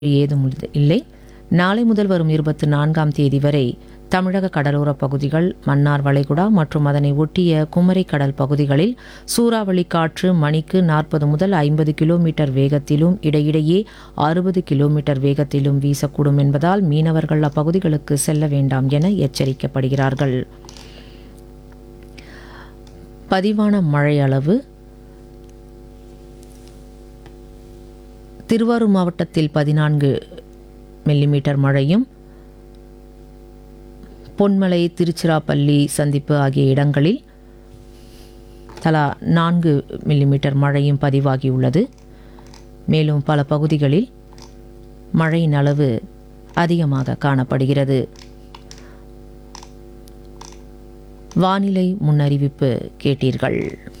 ஏதும் இல்லை நாளை முதல் வரும் இருபத்தி நான்காம் தேதி வரை தமிழக கடலோரப் பகுதிகள் மன்னார் வளைகுடா மற்றும் அதனை ஒட்டிய குமரி கடல் பகுதிகளில் சூறாவளி காற்று மணிக்கு நாற்பது முதல் ஐம்பது கிலோமீட்டர் வேகத்திலும் இடையிடையே அறுபது கிலோமீட்டர் வேகத்திலும் வீசக்கூடும் என்பதால் மீனவர்கள் அப்பகுதிகளுக்கு செல்ல வேண்டாம் என எச்சரிக்கப்படுகிறார்கள் பதிவான மழை அளவு திருவாரூர் மாவட்டத்தில் பதினான்கு மில்லிமீட்டர் மழையும் பொன்மலை திருச்சிராப்பள்ளி சந்திப்பு ஆகிய இடங்களில் தலா நான்கு மில்லிமீட்டர் மழையும் பதிவாகியுள்ளது மேலும் பல பகுதிகளில் மழையின் அளவு அதிகமாக காணப்படுகிறது வானிலை முன்னறிவிப்பு கேட்டீர்கள்